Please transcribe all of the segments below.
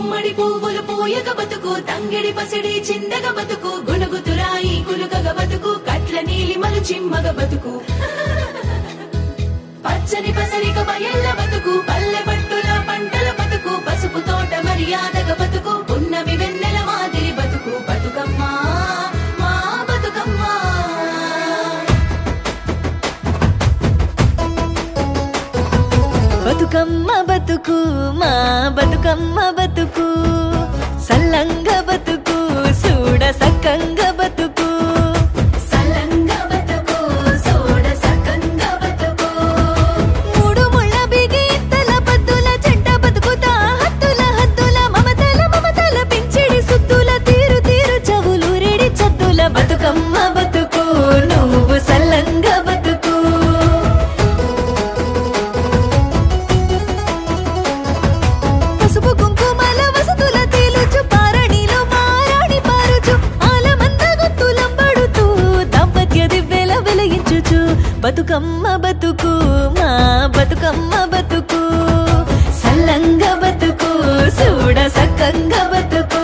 గుమ్మడి పువ్వులు పూయక బతుకు తంగిడి పసిడి చిందగ బతుకు గునుగుతురాయి కులుకగ బతుకు కట్ల నీలిమలు చిమ్మగ బతుకు పచ్చని పసరిక బయళ్ళ బతుకు పల్లె పట్టుల పంటల బతుకు పసుపు తోట మర్యాదగ బతుకు పున్నమి వెన్నెల మాదిరి బతుకు బతుకమ్మా మా బతుకమ్మా బతుకమ్మ బతుకు మా బతుకమ్మ బతుకు సల్లంగ బతుకు చూడ సక్కంగ బతుకు సల్లంగా బతుకు సోడ సకంగా బతుకు మూడు ముళ్ళ బిగి ఇత్తల పద్దుల చెంట బతుకుతా హత్తుల హత్తుల మమతల మమతల పెంచిడి సుద్దుల తీరు తీరు చెవులు రెడి చద్దుల బతుకమ్మ బతుకు నువ్వు సల్లంగ బతుకు పసుపు కుంకుమల వసతుల తేలుచు పారణిలో మారాడి పారుచు ఆలమంద గుత్తులంబడుతూ దాంపత్య దివ్వెల వెలిగించుచు బతుకమ్మ బతుకు మా బతుకమ్మ బతుకు సల్లంగ బతుకు చూడ సక్కంగ బతుకు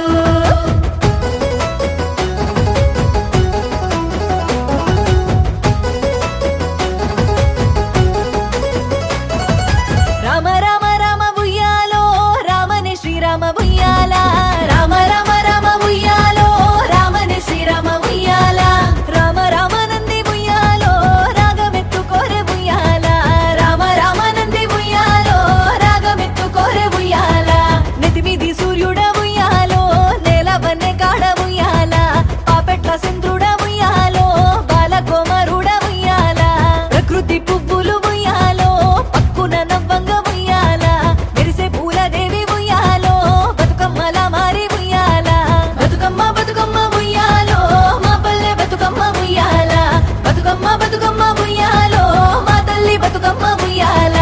రామ రామ రామ ఉయ్యాలో రామని శ్రీరామ ఉయ్యాల రామ రామ రామ ఉయ్యాలో రామని శ్రీరామ ఉయ్యాల రామ రామ నంది ఉయ్యాలో రాగమెత్తు కోరె ఉయ్యాల రామ రామ నంది ఉయ్యాలో రాగమెత్తు కోరె ఉయ్యాల నెతిమిది సూర్యుడ ఉయ్యాలో నేలవన్నె కాడ ఉయ్యాల పాపెట్ల సింధుడ ఉయ్యాలో బాలకోమరుడ ఉయ్యాల ప్రకృతి పువ్వులు ఉయ్యాలో పక్కున నవ్వంగ ఉయ్యాల మెరిసే పూలదేవి ఉయ్యాలో బతుకమ్మల మారి ఉయ్యాల బతుకమ్మ బతుకమ్మ ఉయ్యాలో మా పల్లె బతుకమ్మ ఉయ్యాల బతుకమ్మ బతుకమ్మ ఉయ్యాలో మా తల్లి బతుకమ్మ ఉయ్యాల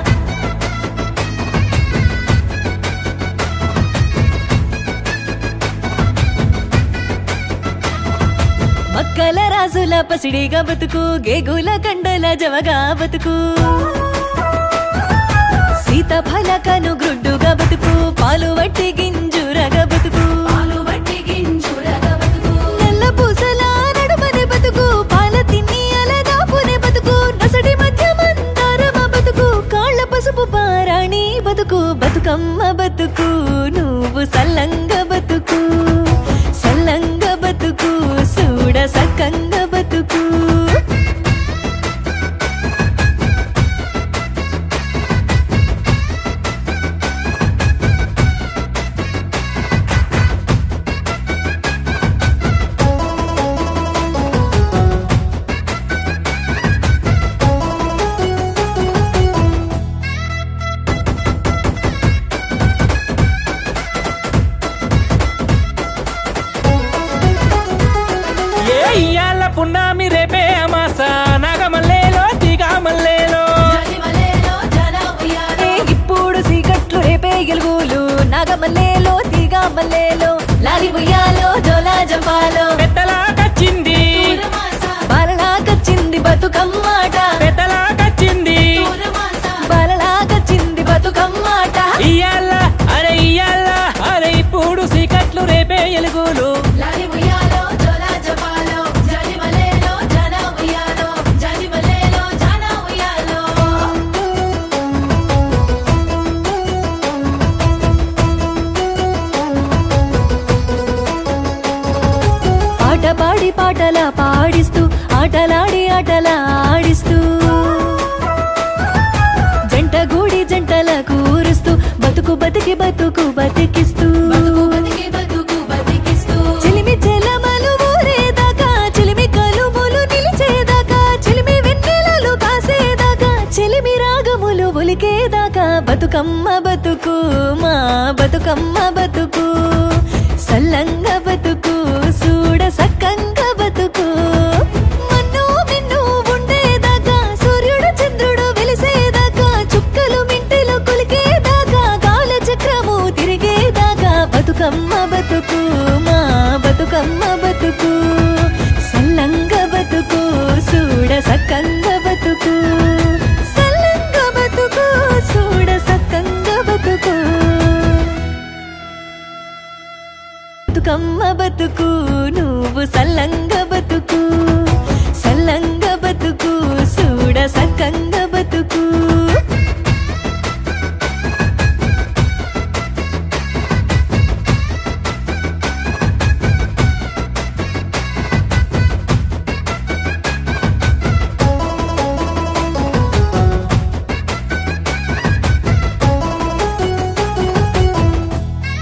మక్కల రాజుల పసిడిగా బతుకు గేగుల కండల జవగా బతుకు సీతఫల కను గ్రుడ్డుగా బతుకు పాలు వట్టి గింజురగా బతుకు పాలు బట్టి గింజురగ బతుకు నల్ల పూసల నడుమని బతుకు పాల తిన్ని అలదాపునే బతుకు నసడి మధ్య మందారమ బతుకు కాళ్ళ పసుపు పారాణి బతుకు బతుకమ్మ బతుకు నువ్వు సల్లంగ బతుకు సల్లంగ బతుకు చూడ సక్కంగ బతుకు ఏ ఇయ్యాల పున్నామి రేపే అమాస నాగమల్లేలో దిగామల్లేలో జలిమలేలో జన ఉయ్యాలో ఏ ఇప్పుడు సీకట్లు రేపే గెలుగులు నాగమల్లేలో తీగమల్లేలో లాలి ఉయ్యాలో జోలా జంపాలో పెద్దలా కచ్చింది ఊరమాస బాలలాగచ్చింది బతుకమ్మాట పెద్దలా కచ్చింది ఊరమాస బాలలాగచ్చింది బతుకమ్మాట ఇయ్యాల అరే ఇయ్యాల అరే ఇప్పుడు సీకట్లు రేపే ఎలుగులు లాలి ఉయ్యాలో జోలా జపాలో జలిమలేలో జన ఉయ్యాలో జలిమలేలో జన ఉయ్యాలో పాట పాడి పాటల పాడిస్తూ ఆటలాడి ఆటల ఆడిస్తూ జంట గూడి జంటల కూరుస్తూ బతుకు బతికి బతుకు బతికిస్తూ బతుకు బతికి బతుకు బతికిస్తూ చిలిమి చెలమలు ఊరేదాకా చిలిమి కలుములు నిలిచేదాకా చిలిమి వెన్నెలలు కాసేదాకా చిలిమి రాగములు ఒలికేదాకా బతుకమ్మ బతుకు మా బతుకమ్మ బతుకు సల్లంగ బతుకు చూడ సక్కంగ బతుకు మన్ను మిన్ను ఉండేదాకా సూర్యుడు చంద్రుడు వెలిసేదాకా చుక్కలు మింటిలో కొలికేదాకా కాల చక్రము తిరిగేదాకా బతుకమ్మ బతుకు మా బతుకమ్మ బతుకు సల్లంగ బతుకు చూడ సక్కంగ బతుకు సల్లంగ బతుకు చూడ సక్కంగ బతుకు బతుకమ్మ బతుకు నువ్వు సల్లంగ బతుకు సల్లంగ బతుకు చూడ సక్కంగ